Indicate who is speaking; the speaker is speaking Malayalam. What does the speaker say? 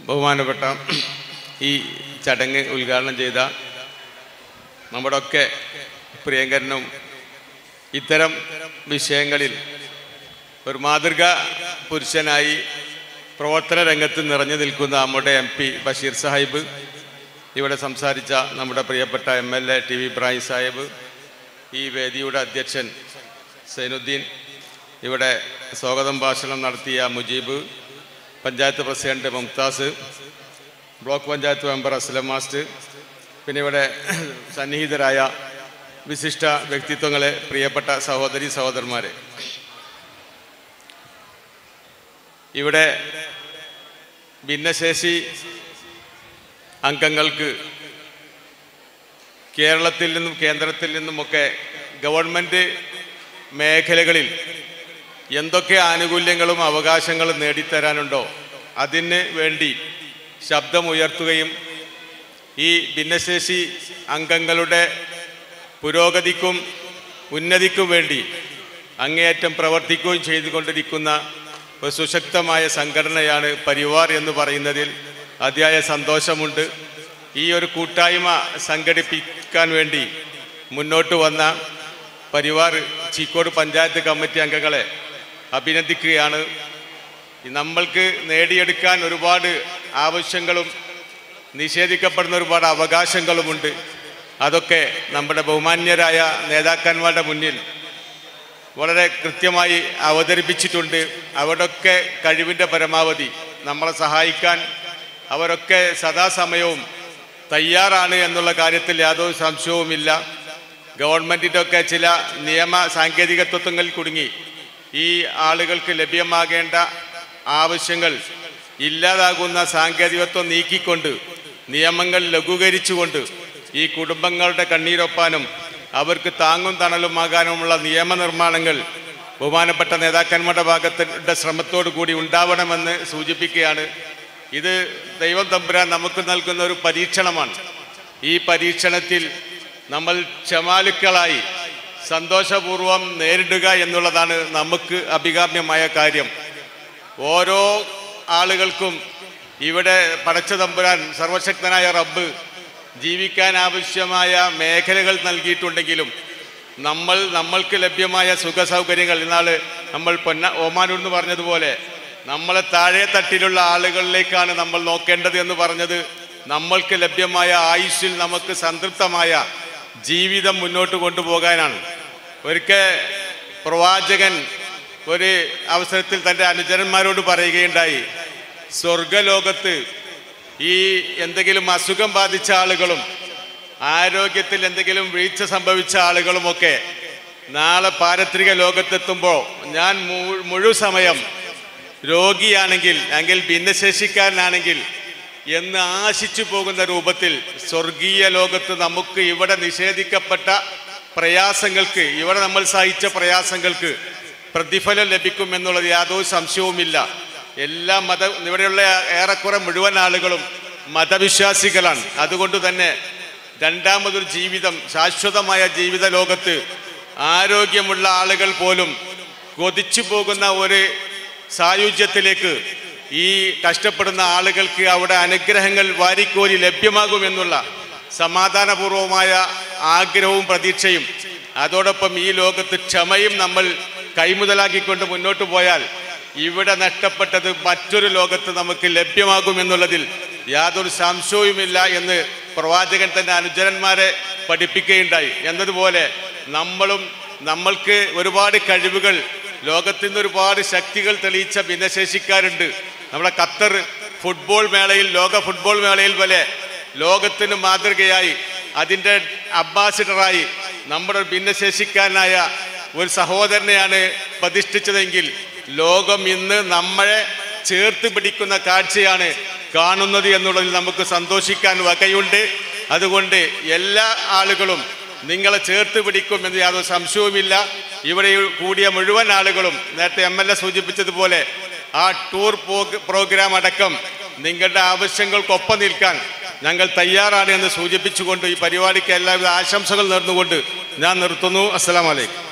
Speaker 1: ബഹുമാനപ്പെട്ട ഈ ചടങ്ങ് ഉദ്ഘാടനം ചെയ്ത നമ്മുടെ ഒക്കെ പ്രിയങ്കരനും ഇത്തരം വിഷയങ്ങളിൽ ഒരു മാതൃക പുരുഷനായി പ്രവർത്തന രംഗത്ത് നിറഞ്ഞു നിൽക്കുന്ന നമ്മുടെ എം പി ബഷീർ സാഹിബ് ഇവിടെ സംസാരിച്ച നമ്മുടെ പ്രിയപ്പെട്ട M L A T V Ibrahim Sahib ഈ വേദിയുടെ അധ്യക്ഷൻ സൈനുദ്ദീൻ ഇവിടെ സ്വാഗതം ഭാഷണം നടത്തിയ Mujeeb panchayat president Mumtaz block panchayat member Aslam master പിന്നെ ഇവിടെ സന്നിഹിതരായ വിശിഷ്ട വ്യക്തിത്വങ്ങളെ പ്രിയപ്പെട്ട സഹോദരി സഹോദരന്മാരെ ഇവിടെ ഭിന്നശേഷി അംഗങ്ങൾക്ക് കേരളത്തിൽ നിന്നും കേന്ദ്രത്തിൽ നിന്നുമൊക്കെ ഗവൺമെൻറ് മേഖലകളിൽ എന്തൊക്കെ ആനുകൂല്യങ്ങളും അവകാശങ്ങളും നേടിത്തരാനുണ്ടോ അതിന് വേണ്ടി ശബ്ദമുയർത്തുകയും ഈ ഭിന്നശേഷി അംഗങ്ങളുടെ പുരോഗതിക്കും ഉന്നതിക്കും വേണ്ടി അങ്ങേയറ്റം പ്രവർത്തിക്കുകയും ചെയ്തുകൊണ്ടിരിക്കുന്ന ഒരു സുശക്തമായ സംഘടനയാണ് പരിവാർ എന്ന് പറയുന്നതിൽ അതിയായ സന്തോഷമുണ്ട് ഈ ഒരു കൂട്ടായ്മ സംഘടിപ്പിക്കാൻ വേണ്ടി മുന്നോട്ട് വന്ന പരിവാർ ചീക്കോട് പഞ്ചായത്ത് കമ്മിറ്റി അംഗങ്ങളെ അഭിനന്ദിക്കുകയാണ് നമ്മൾക്ക് നേടിയെടുക്കാൻ ഒരുപാട് ആവശ്യങ്ങളും നിഷേധിക്കപ്പെടുന്ന ഒരുപാട് അവകാശങ്ങളുമുണ്ട് അതൊക്കെ നമ്മുടെ ബഹുമാന്യരായ നേതാക്കന്മാരുടെ മുന്നിൽ വളരെ കൃത്യമായി അവതരിപ്പിച്ചിട്ടുണ്ട് അവരൊക്കെ കഴിവിൻ്റെ പരമാവധി നമ്മളെ സഹായിക്കാൻ അവരൊക്കെ സദാസമയവും തയ്യാറാണ് എന്നുള്ള കാര്യത്തിൽ യാതൊരു സംശയവുമില്ല ഗവൺമെൻറ്റിൻ്റെ ഒക്കെ ചില നിയമ സാങ്കേതിക തത്വങ്ങളിൽ കുടുങ്ങി ഈ ആളുകൾക്ക് ലഭ്യമാകേണ്ട ആവശ്യങ്ങൾ ഇല്ലാതാകുന്ന സാങ്കേതികത്വം നീക്കിക്കൊണ്ട് നിയമങ്ങൾ ലഘൂകരിച്ചുകൊണ്ട് ഈ കുടുംബങ്ങളുടെ കണ്ണീരൊപ്പാനും അവർക്ക് താങ്ങും തണലുമാകാനുമുള്ള നിയമനിർമ്മാണങ്ങൾ ബഹുമാനപ്പെട്ട നേതാക്കന്മാരുടെ ഭാഗത്തിന്റെ ശ്രമത്തോടു കൂടി ഉണ്ടാവണമെന്ന് സൂചിപ്പിക്കുകയാണ് ഇത് ദൈവം തമ്പുരാൻ നമുക്ക് നൽകുന്ന ഒരു പരീക്ഷണമാണ് ഈ പരീക്ഷണത്തിൽ നമ്മൾ ക്ഷമാലുക്കളായി സന്തോഷപൂർവം നേരിടുക എന്നുള്ളതാണ് നമുക്ക് അഭികാമ്യമായ കാര്യം ഓരോ ആളുകൾക്കും ഇവിടെ പടച്ച തമ്പുരാൻ സർവശക്തനായ റബ്ബ് ജീവിക്കാൻ ആവശ്യമായ മേഖലകൾ നൽകിയിട്ടുണ്ടെങ്കിലും നമ്മൾ നമ്മൾക്ക് ലഭ്യമായ സുഖ സൗകര്യങ്ങൾ ഇന്നാള് നമ്മൾ പൊന്ന ഓമാനൂർ എന്ന് പറഞ്ഞതുപോലെ നമ്മളെ താഴെ തട്ടിലുള്ള ആളുകളിലേക്കാണ് നമ്മൾ നോക്കേണ്ടത് എന്ന് പറഞ്ഞത് നമ്മൾക്ക് ലഭ്യമായ ആയുസ്സിൽ നമുക്ക് സംതൃപ്തമായ ജീവിതം മുന്നോട്ട് കൊണ്ടുപോകാനാണ് ഒരിക്കൽ പ്രവാചകൻ ഒരു അവസരത്തിൽ തൻ്റെ അനുചരന്മാരോട് പറയുകയുണ്ടായി സ്വർഗലോകത്ത് ഈ എന്തെങ്കിലും അസുഖം ബാധിച്ച ആളുകളും ആരോഗ്യത്തിൽ എന്തെങ്കിലും വീഴ്ച സംഭവിച്ച ആളുകളുമൊക്കെ നാളെ പാരത്രിക ലോകത്തെത്തുമ്പോൾ ഞാൻ മു- മുഴു സമയം രോഗിയാണെങ്കിൽ അല്ലെങ്കിൽ ഭിന്നശേഷിക്കാരനാണെങ്കിൽ എന്ന് ആശിച്ചു പോകുന്ന രൂപത്തിൽ സ്വർഗീയ ലോകത്ത് നമുക്ക് ഇവിടെ നിഷേധിക്കപ്പെട്ട പ്രയാസങ്ങൾക്ക് ഇവിടെ നമ്മൾ സഹിച്ച പ്രയാസങ്ങൾക്ക് പ്രതിഫലം ലഭിക്കും എന്നുള്ളത് യാതൊരു സംശയവുമില്ല എല്ലാ മത ഇവിടെയുള്ള ഏറെക്കുറെ മുഴുവൻ ആളുകളും മതവിശ്വാസികളാണ് അതുകൊണ്ട് തന്നെ രണ്ടാമതൊരു ജീവിതം ശാശ്വതമായ ജീവിത ലോകത്ത് ആരോഗ്യമുള്ള ആളുകൾ പോലും കൊതിച്ചു പോകുന്ന ഒരു സായുജ്യത്തിലേക്ക് ഈ കഷ്ടപ്പെടുന്ന ആളുകൾക്ക് അവിടെ അനുഗ്രഹങ്ങൾ വാരിക്കോരി ലഭ്യമാകുമെന്നുള്ള സമാധാനപൂർവമായ ആഗ്രഹവും പ്രതീക്ഷയും അതോടൊപ്പം ഈ ലോകത്ത് ക്ഷമയും നമ്മൾ കൈമുതലാക്കിക്കൊണ്ട് മുന്നോട്ട് പോയാൽ ഇവിടെ നഷ്ടപ്പെട്ടത് മറ്റൊരു ലോകത്ത് നമുക്ക് ലഭ്യമാകുമെന്നുള്ളതിൽ യാതൊരു സംശയവുമില്ല എന്ന് പ്രവാചകൻ തന്നെ അനുചരന്മാരെ പഠിപ്പിക്കുകയുണ്ടായി എന്നതുപോലെ നമ്മളും നമ്മൾക്ക് ഒരുപാട് കഴിവുകൾ ലോകത്തിൽ നിന്ന് ഒരുപാട് ശക്തികൾ തെളിയിച്ച ഭിന്നശേഷിക്കാരുണ്ട് നമ്മുടെ ഖത്തർ ഫുട്ബോൾ മേളയിൽ ലോക ഫുട്ബോൾ മേളയിൽ പോലെ ലോകത്തിന് മാതൃകയായി അതിൻ്റെ അംബാസിഡറായി നമ്മുടെ ഒരു ഭിന്നശേഷിക്കാരനായ ഒരു സഹോദരനെയാണ് പ്രതിഷ്ഠിച്ചതെങ്കിൽ ലോകം ഇന്ന് നമ്മളെ ചേർത്ത് പിടിക്കുന്ന കാഴ്ചയാണ് കാണുന്നത് എന്നുള്ളതിൽ നമുക്ക് സന്തോഷിക്കാൻ വകയുണ്ട് അതുകൊണ്ട് എല്ലാ ആളുകളും നിങ്ങളെ ചേർത്ത് പിടിക്കും എന്ന് യാതൊരു സംശയവുമില്ല ഇവിടെ കൂടിയ മുഴുവൻ ആളുകളും നേരത്തെ എം എൽ എ സൂചിപ്പിച്ചതുപോലെ ആ ടൂർ പോഗ്- പ്രോഗ്രാം അടക്കം നിങ്ങളുടെ ആവശ്യങ്ങൾക്കൊപ്പം നിൽക്കാൻ ഞങ്ങൾ തയ്യാറാണ് എന്ന് സൂചിപ്പിച്ചുകൊണ്ട് ഈ പരിപാടിക്ക് എല്ലാവിധ ആശംസകൾ നേർന്നുകൊണ്ട് ഞാൻ നിർത്തുന്നു അസ്സലാമലൈക്കും